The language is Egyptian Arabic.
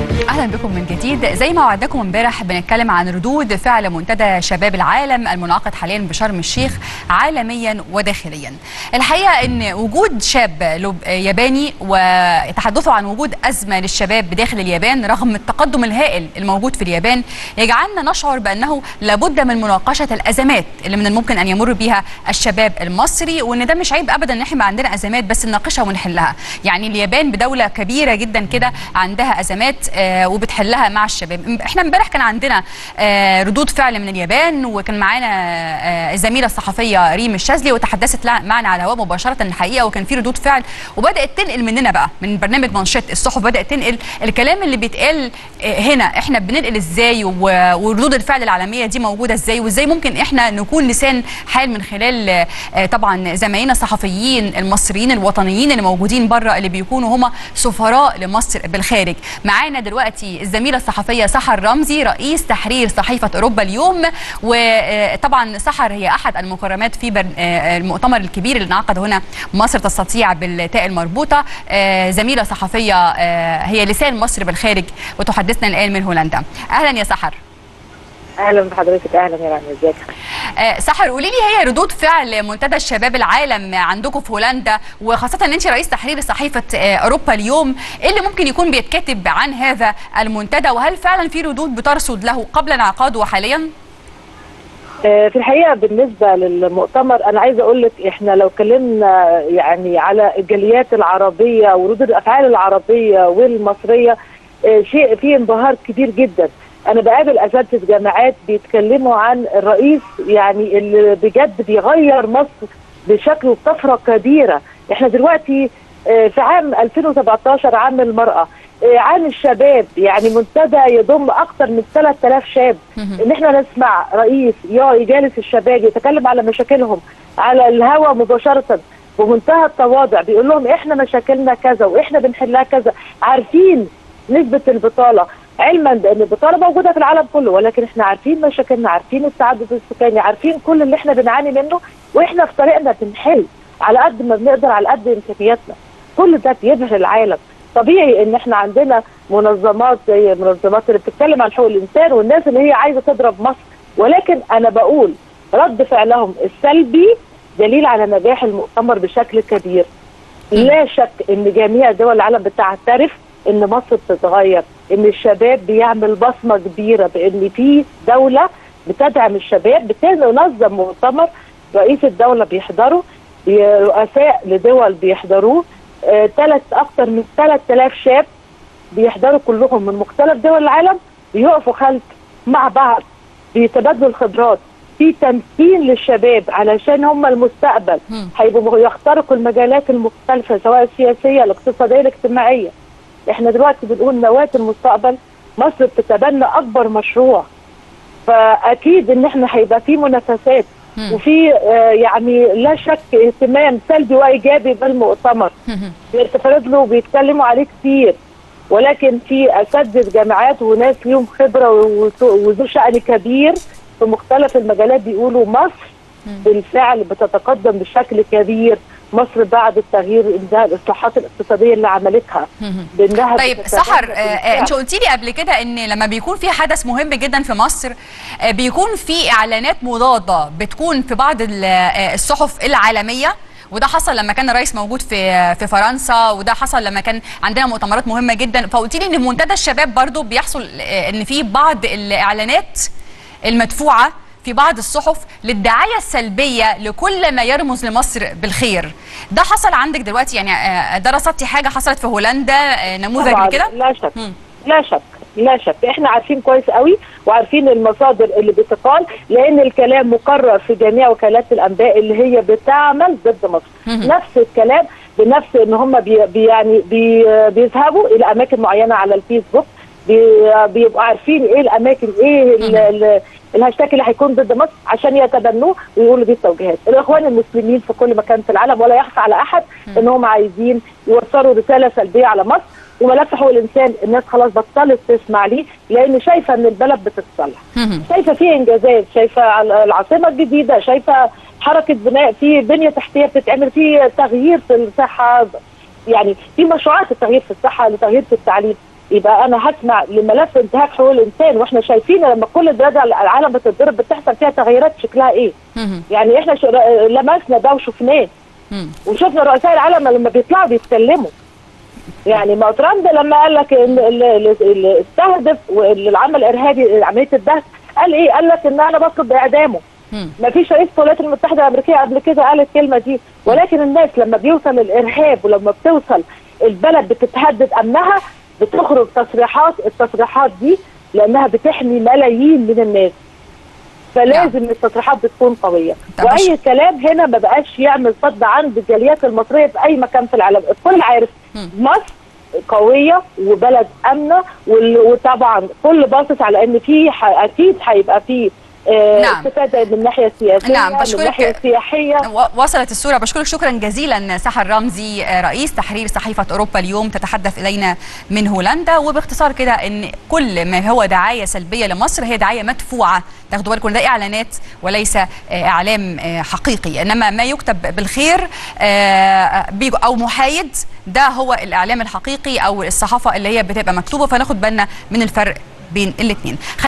اهلا بكم من جديد زي ما وعدناكم امبارح بنتكلم عن ردود فعل منتدى شباب العالم المنعقد حاليا بشرم الشيخ عالميا وداخليا الحقيقه ان وجود شاب لب- ياباني وتحدثوا عن وجود ازمه للشباب بداخل اليابان رغم التقدم الهائل الموجود في اليابان يجعلنا نشعر بانه لابد من مناقشه الازمات اللي من الممكن ان يمر بها الشباب المصري وان ده مش عيب ابدا ان احنا يبقى عندنا ازمات بس نناقشها ونحلها يعني اليابان بدوله كبيره جدا كده عندها ازمات آه، وبتحلها مع الشباب احنا امبارح كان عندنا آه، ردود فعل من اليابان وكان معانا آه، الزميله الصحفيه ريم الشاذلي وتحدثت لا- معنا على الهواء مباشره الحقيقه وكان في ردود فعل وبدات تنقل مننا بقى من برنامج منشط الصحف بدات تنقل الكلام اللي بيتقال آه، هنا احنا بننقل ازاي و- وردود الفعل العالميه دي موجوده ازاي وازاي ممكن احنا نكون لسان حال من خلال آه، طبعا زمايلنا الصحفيين المصريين الوطنيين اللي موجودين بره اللي بيكونوا هم سفراء لمصر بالخارج معانا دلوقتي الزميله الصحفيه سحر رمزي رئيس تحرير صحيفه اوروبا اليوم وطبعا سحر هي احد المكرمات في بر- آه، المؤتمر الكبير اللي انعقد هنا مصر تستطيع بالتاء المربوطه آه، زميله صحفيه آه، هي لسان مصر بالخارج وتحدثنا الان من هولندا اهلا يا سحر اهلا بحضرتك اهلا يا رامي ازيك آه، سحر قولي لي هي ردود فعل منتدى الشباب العالم عندكم في هولندا وخاصه ان انت رئيس تحرير صحيفه آه، اوروبا اليوم ايه اللي ممكن يكون بيتكتب عن هذا المنتدى وهل فعلا في ردود بترصد له قبل انعقاده وحاليا؟ آه، في الحقيقه بالنسبه للمؤتمر انا عايزه اقول لك احنا لو اتكلمنا يعني على الجاليات العربيه وردود الافعال العربيه والمصريه آه، شيء فيه انبهار كبير جدا انا بقابل اساتذه جامعات بيتكلموا عن الرئيس يعني اللي بجد بيغير مصر بشكل وبطفره كبيره احنا دلوقتي آه، في عام 2017 عام المراه آه، عام الشباب يعني منتدى يضم اكثر من 3000 شاب ان احنا نسمع رئيس يا يجالس الشباب يتكلم على مشاكلهم على الهوا مباشره بمنتهى التواضع بيقول لهم احنا مشاكلنا كذا واحنا بنحلها كذا عارفين نسبه البطاله علما بان البطاله موجوده في العالم كله ولكن احنا عارفين مشاكلنا عارفين التعدد السكاني عارفين كل اللي احنا بنعاني منه واحنا في طريقنا بنحل على قد ما بنقدر على قد امكانياتنا كل ده بيبهر العالم طبيعي ان احنا عندنا منظمات زي المنظمات اللي بتتكلم عن حقوق الانسان والناس اللي هي عايزه تضرب مصر ولكن انا بقول رد فعلهم السلبي دليل على نجاح المؤتمر بشكل كبير لا شك ان جميع دول العالم بتعترف ان مصر بتتغير ان الشباب بيعمل بصمه كبيره بان في دوله بتدعم الشباب بتنظم مؤتمر رئيس الدوله بيحضره رؤساء لدول بيحضروه ثلاث اكثر من 3000 شاب بيحضروا كلهم من مختلف دول العالم بيقفوا خلف مع بعض بيتبادلوا الخبرات في تمكين للشباب علشان هم المستقبل مم. هيبقوا يخترقوا المجالات المختلفه سواء السياسيه الاقتصاديه الاجتماعيه احنا دلوقتي بنقول نواه المستقبل مصر بتتبنى اكبر مشروع فاكيد ان احنا هيبقى في منافسات مم. وفي آه، يعني لا شك اهتمام سلبي وايجابي بالمؤتمر بيتفرد له وبيتكلموا عليه كتير ولكن في اساتذه جامعات وناس ليهم خبره وذو- وذو شان كبير في مختلف المجالات بيقولوا مصر بالفعل بتتقدم بشكل كبير مصر بعد التغيير ده الاصلاحات الاقتصاديه اللي عملتها بانها طيب بتتبنى سحر آه، بالفعل. آه، انت قلتي لي قبل كده ان لما بيكون في حدث مهم جدا في مصر آه، بيكون في اعلانات مضاده بتكون في بعض ال- آه، الصحف العالميه وده حصل لما كان الرئيس موجود في في فرنسا وده حصل لما كان عندنا مؤتمرات مهمه جدا فقلتي لي ان في منتدى الشباب برضو بيحصل آه، ان في بعض الاعلانات المدفوعه في بعض الصحف للدعايه السلبيه لكل ما يرمز لمصر بالخير ده حصل عندك دلوقتي يعني آه، ده رصدتي حاجه حصلت في هولندا آه، نموذج طبعاً، لكده لا شك مم. لا شك لا شك احنا عارفين كويس قوي وعارفين المصادر اللي بتقال لان الكلام مقرر في جميع وكالات الانباء اللي هي بتعمل ضد مصر مهم. نفس الكلام بنفس ان هم بي بي يعني بي بيذهبوا الى اماكن معينه على الفيسبوك بي بيبقوا عارفين ايه الاماكن ايه ال- ال- الهاشتاج اللي هيكون ضد مصر عشان يتبنوه ويقولوا دي التوجيهات الاخوان المسلمين في كل مكان في العالم ولا يخفى على احد ان هم عايزين يوصلوا رساله سلبيه على مصر وملف حقوق الانسان الناس خلاص بطلت تسمع ليه لان شايفه ان البلد بتتصلح مهم. شايفه في انجازات شايفه العاصمه الجديده شايفه حركه بناء في بنيه تحتيه بتتعمل في تغيير في الصحه يعني في مشروعات التغيير في الصحه لتغيير في التعليم يبقى انا هسمع لملف انتهاك حقوق الانسان واحنا شايفين لما كل بلاد العالم بتتضرب بتحصل فيها تغيرات شكلها ايه مهم. يعني احنا شو- لمسنا ده وشفناه مم. وشفنا رؤساء العالم لما بيطلعوا بيتكلموا يعني ما ترامب لما قال لك ان ال- ال- اللي استهدف والعمل الارهابي عمليه الدهس قال ايه؟ قال لك ان انا بطلب اعدامه مم. ما فيش رئيس الولايات المتحده الامريكيه قبل كده قال الكلمه دي ولكن الناس لما بيوصل الارهاب ولما بتوصل البلد بتتهدد امنها بتخرج تصريحات التصريحات دي لانها بتحمي ملايين من الناس فلازم التصريحات بتكون قويه طب واي مش- كلام هنا ما بقاش يعمل صد عند الجاليات المصريه في اي مكان في العالم الكل عارف مم. مصر قويه وبلد امنه وال- وطبعا كل باصص على ان في ح- اكيد هيبقى في آه، نعم. استفاده من الناحيه السياسيه نعم، من بشكرك. الناحيه السياحيه و- وصلت الصورة بشكرك شكرا جزيلا سحر رمزي آه، رئيس تحرير صحيفة أوروبا اليوم تتحدث إلينا من هولندا وباختصار كده أن كل ما هو دعاية سلبية لمصر هي دعاية مدفوعة تاخدوا بالكم ده إعلانات وليس آه، إعلام آه، حقيقي إنما ما يكتب بالخير آه، بيجو- أو محايد ده هو الإعلام الحقيقي أو الصحافة اللي هي بتبقى مكتوبة فناخد بالنا من الفرق بين الاثنين